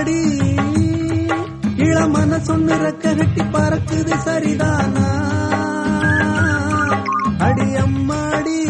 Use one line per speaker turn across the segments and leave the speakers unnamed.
அம்மாடி இளமன சொன்னு ரெக்க கட்டி பறக்குது சரிதானா அடி அம்மாடி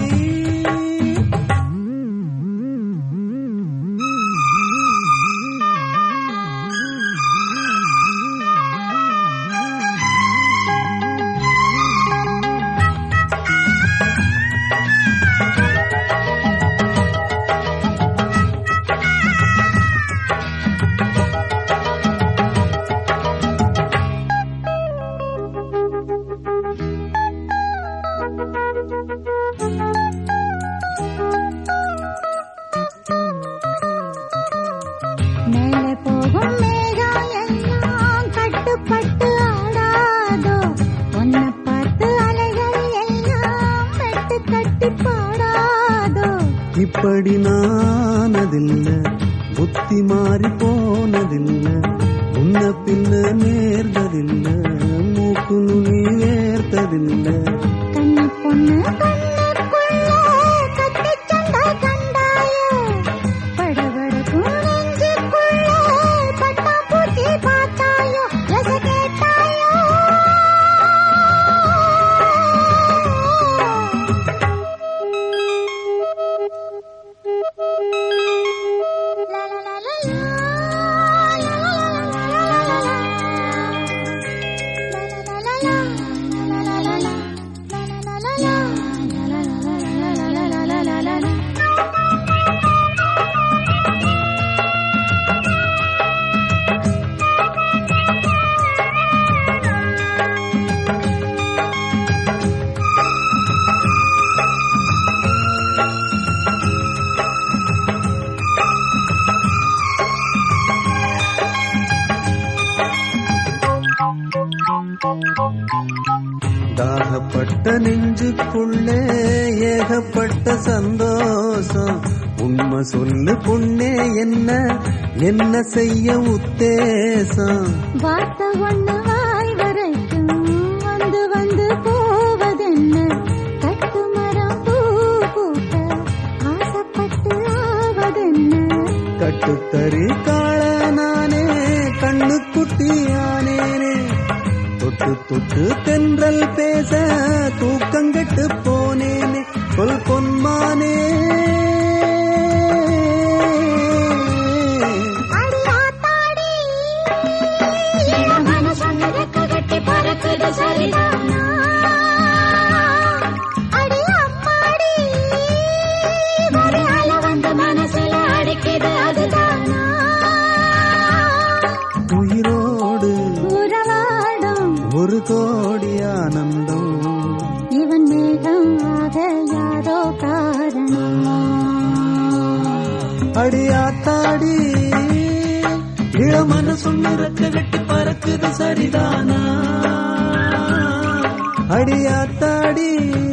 மேலே போகும் மேகம் எல்லாம் கட்டுப்பட்டு ஆடாதோ உன்னை பார்த்து அலைகள் எல்லாம் மெட்டு கட்டி பாடாதோ
இப்படி நானதில்ல புத்தி மாறி போனதில்ல முன்ன பின்ன நேர்ந்ததில்ல மூக்கு நுனி வேர்த்ததில்ல
கண்ணி பொண்ணு கண்ணுக்குள்ள கத்தி சண்டை கண்டாயோ படபடக்கும் நெஞ்சுக்குள்ள பட்டாம்பூச்சி பார்த்தாயோ ரச கேட்டாயோ லா லா லா லா லா, லா லா லா லா லா லா.
தாகப்பட்ட நெஞ்சுக்குள்ளே ஏகப்பட்ட சந்தோஷம் உண்மை சொல்லு பொண்ணே என்ன என்ன செய்ய உத்தேசம்
வார்த்தை ஒண்ணு வாய் வரைக்கும் வந்து வந்து போவதென்ன கட்டு மரம் பூ பூக்க ஆசைப்பட்டு ஆவதென்ன
கட்டுத்தறி காள நானே கண்ணுக்குட்டியானேனே தொட்டு தொட்டு தென்றல் பேச தூக்கங்கெட்டு போனேனே சொல் பொன்மானே
அடி ஆத்தாடி என் மனசு ரெக்க கட்டி பறக்குது சரிதானா அடி அம்மாடி ஒரு அலை வந்து மனசுல அடிக்குது அதுதானா
உயிரோடு
உறவாடும்
ஒரு கோடி ஆனந்தம்
இவன் மேகம் ஆக யாரோ காரணம்
அடியாத்தாடி இளமன சொன்ன ரெக்க கட்டி பறக்குது சரிதானா அடியாத்தாடி